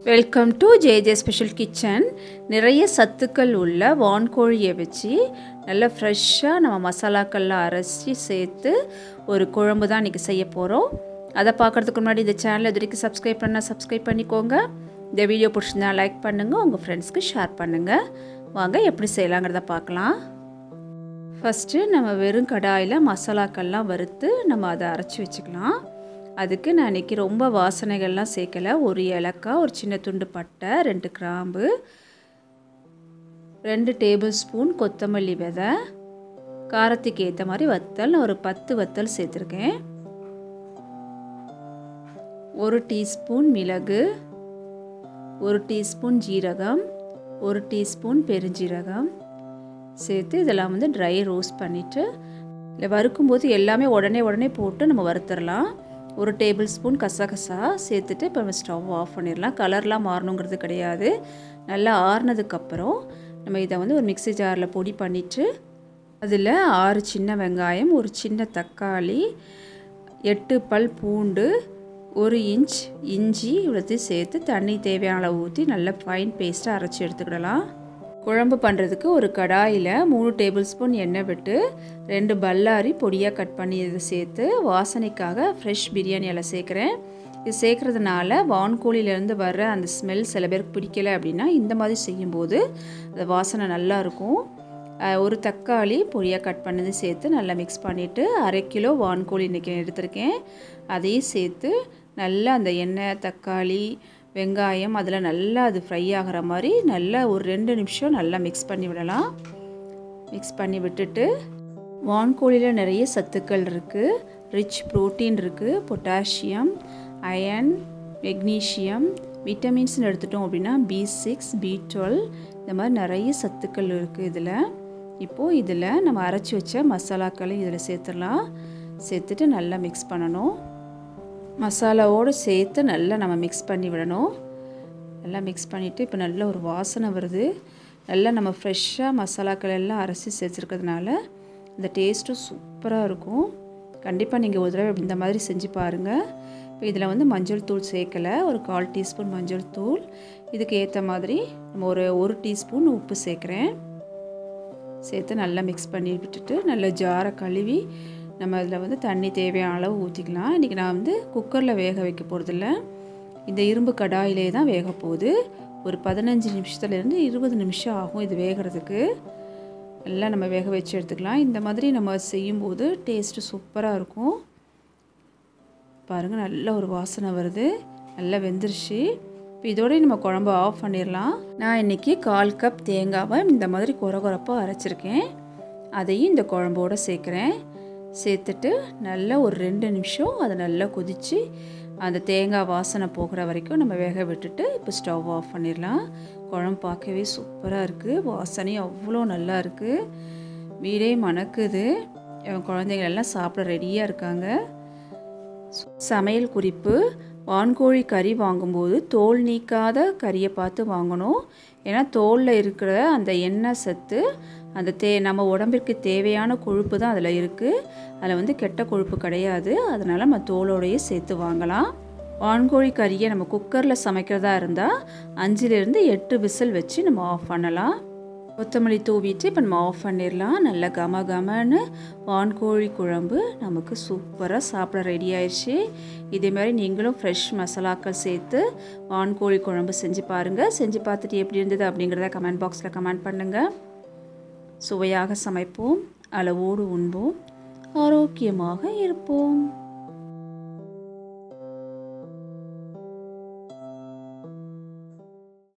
welcome to J J special kitchen நிறைய சத்துக்கள் உள்ள வான்கோழியை வச்சு நல்லா ஃப்ரெஷ்ஷாக நம்ம மசாலாக்கள்லாம் அரைச்சி சேர்த்து ஒரு குழம்பு தான் இன்றைக்கி செய்ய போகிறோம் அதை பார்க்குறதுக்கு முன்னாடி இந்த சேனல் இது வரைக்கும் சப்ஸ்கிரைப் பண்ணால் சப்ஸ்கிரைப் பண்ணிக்கோங்க இந்த வீடியோ பிடிச்சிருந்தா லைக் பண்ணுங்கள் உங்கள் ஃப்ரெண்ட்ஸ்க்கு ஷேர் பண்ணுங்கள் வாங்க எப்படி செய்யலாங்கிறத பார்க்கலாம் ஃபஸ்ட்டு நம்ம வெறும் கடாயில் மசாலாக்கள்லாம் வறுத்து நம்ம அதை அரைச்சி வச்சுக்கலாம் அதுக்கு நான் இன்றைக்கி ரொம்ப வாசனைகள்லாம் சேர்க்கலை ஒரு ஏலக்காய் ஒரு சின்ன துண்டு பட்டை ரெண்டு கிராம்பு ரெண்டு டேபிள் ஸ்பூன் கொத்தமல்லி விதை காரத்துக்கு ஏற்ற மாதிரி வத்தல் நான் ஒரு பத்து வத்தல் சேர்த்துருக்கேன் ஒரு டீஸ்பூன் மிளகு ஒரு டீஸ்பூன் ஜீரகம் ஒரு டீஸ்பூன் பெருஞ்சீரகம் சேர்த்து இதெல்லாம் வந்து ட்ரை ரோஸ்ட் பண்ணிவிட்டு இல்லை வறுக்கும்போது எல்லாமே உடனே உடனே போட்டு நம்ம வறுத்துடலாம் ஒரு டேபிள் ஸ்பூன் கசகசா சேர்த்துட்டு இப்போ நம்ம ஸ்டவ் ஆஃப் பண்ணிடலாம் கலர்லாம் மாறணுங்கிறது கிடையாது நல்லா ஆறுனதுக்கப்புறம் நம்ம இதை வந்து ஒரு மிக்சி ஜாரில் பொடி பண்ணிவிட்டு அதில் ஆறு சின்ன வெங்காயம் ஒரு சின்ன தக்காளி எட்டு பல் பூண்டு ஒரு இன்ச் இஞ்சி இவ்வளோத்தையும் சேர்த்து தண்ணி தேவையான அளவு ஊற்றி நல்லா ஃபைன் பேஸ்ட்டாக அரைச்சி எடுத்துக்கிடலாம் குழம்பு பண்ணுறதுக்கு ஒரு கடாயில் மூணு டேபிள் ஸ்பூன் எண்ணெய் விட்டு ரெண்டு பல்லாரி பொடியாக கட் பண்ணி இதை சேர்த்து வாசனைக்காக ஃப்ரெஷ் பிரியாணி இலை சேர்க்குறேன் இது சேர்க்குறதுனால வான்கோழிலேருந்து வர்ற அந்த ஸ்மெல் சில பேருக்கு பிடிக்கல அப்படின்னா இந்த மாதிரி செய்யும்போது அந்த வாசனை நல்லாயிருக்கும் ஒரு தக்காளி பொடியாக கட் பண்ணது சேர்த்து நல்லா மிக்ஸ் பண்ணிவிட்டு அரை கிலோ வான்கோழி இன்றைக்கி எடுத்திருக்கேன் அதையும் சேர்த்து நல்லா அந்த எண்ணெய் தக்காளி வெங்காயம் அதில் நல்லா அது ஃப்ரை ஆகிற மாதிரி நல்லா ஒரு ரெண்டு நிமிஷம் நல்லா மிக்ஸ் பண்ணி விடலாம் மிக்ஸ் பண்ணி விட்டுட்டு வான்கோழியில் நிறைய சத்துக்கள் இருக்குது ரிச் ப்ரோட்டீன் இருக்குது பொட்டாசியம் அயன் மெக்னீஷியம் விட்டமின்ஸ்னு எடுத்துட்டோம் அப்படின்னா பி சிக்ஸ் பி டுவெல் இந்த மாதிரி நிறைய சத்துக்கள் இருக்குது இதில் இப்போது இதில் நம்ம அரைச்சி வச்ச மசாலாக்களை இதில் சேர்த்துடலாம் சேர்த்துட்டு நல்லா மிக்ஸ் பண்ணணும் மசாலாவோடு சேர்த்து நல்லா நம்ம மிக்ஸ் பண்ணி விடணும் நல்லா மிக்ஸ் பண்ணிவிட்டு இப்போ நல்ல ஒரு வாசனை வருது நல்லா நம்ம ஃப்ரெஷ்ஷாக மசாலாக்கள் எல்லாம் அரைச்சி சேர்த்துருக்கிறதுனால இந்த டேஸ்ட்டும் சூப்பராக இருக்கும் கண்டிப்பாக நீங்கள் ஒரு தடவை இந்த மாதிரி செஞ்சு பாருங்கள் இப்போ இதில் வந்து மஞ்சள் தூள் சேர்க்கலை ஒரு கால் டீஸ்பூன் மஞ்சள் தூள் இதுக்கு ஏற்ற மாதிரி நம்ம ஒரு ஒரு டீஸ்பூன் உப்பு சேர்க்குறேன் சேர்த்து நல்லா மிக்ஸ் பண்ணி விட்டுட்டு நல்லா ஜாரை கழுவி நம்ம அதில் வந்து தண்ணி தேவையான அளவு ஊற்றிக்கலாம் இன்றைக்கி நான் வந்து குக்கரில் வேக வைக்க போகிறதில்ல இந்த இரும்பு கடாயிலே தான் வேக போகுது ஒரு பதினஞ்சு நிமிஷத்துலேருந்து இருபது நிமிஷம் ஆகும் இது வேகிறதுக்கு நல்லா நம்ம வேக வச்சு எடுத்துக்கலாம் இந்த மாதிரி நம்ம செய்யும்போது டேஸ்ட்டு சூப்பராக இருக்கும் பாருங்கள் நல்ல ஒரு வாசனை வருது நல்லா வெந்துருச்சு இப்போ இதோடய நம்ம குழம்பு ஆஃப் பண்ணிடலாம் நான் இன்றைக்கி கால் கப் தேங்காவை இந்த மாதிரி குறை குறைப்பாக அரைச்சிருக்கேன் அதையும் இந்த குழம்போடு சேர்க்குறேன் சேர்த்துட்டு நல்லா ஒரு ரெண்டு நிமிஷம் அதை நல்லா கொதித்து அந்த தேங்காய் வாசனை போகிற வரைக்கும் நம்ம வேக விட்டுட்டு இப்போ ஸ்டவ் ஆஃப் பண்ணிடலாம் குழம்பு பார்க்கவே சூப்பராக இருக்குது வாசனையும் அவ்வளோ நல்லா இருக்குது வீடே மணக்குது குழந்தைங்க எல்லாம் சாப்பிட ரெடியாக இருக்காங்க சமையல் குறிப்பு வான்கோழி கறி வாங்கும்போது தோல் நீக்காத கறியை பார்த்து வாங்கணும் ஏன்னா தோலில் இருக்கிற அந்த எண்ணெய் சத்து அந்த தே நம்ம உடம்பிற்கு தேவையான கொழுப்பு தான் அதில் இருக்குது அதில் வந்து கெட்ட கொழுப்பு கிடையாது அதனால் நம்ம தோலோடையே சேர்த்து வாங்கலாம் வான்கோழி கறியை நம்ம குக்கரில் சமைக்கிறதா இருந்தால் அஞ்சுலேருந்து எட்டு விசில் வச்சு நம்ம ஆஃப் பண்ணலாம் கொத்தமல்லி தூவிட்டு இப்போ நம்ம ஆஃப் பண்ணிடலாம் நல்லா கம கமன்னு வான்கோழி குழம்பு நமக்கு சூப்பராக சாப்பிட ரெடி ஆயிடுச்சு இதே மாதிரி நீங்களும் ஃப்ரெஷ் மசாலாக்கள் சேர்த்து வான்கோழி குழம்பு செஞ்சு பாருங்கள் செஞ்சு பார்த்துட்டு எப்படி இருந்தது அப்படிங்கிறத கமெண்ட் பாக்ஸில் கமெண்ட் பண்ணுங்கள் சுவையாக சமைப்போம் அளவோடு உண்போம் ஆரோக்கியமாக இருப்போம்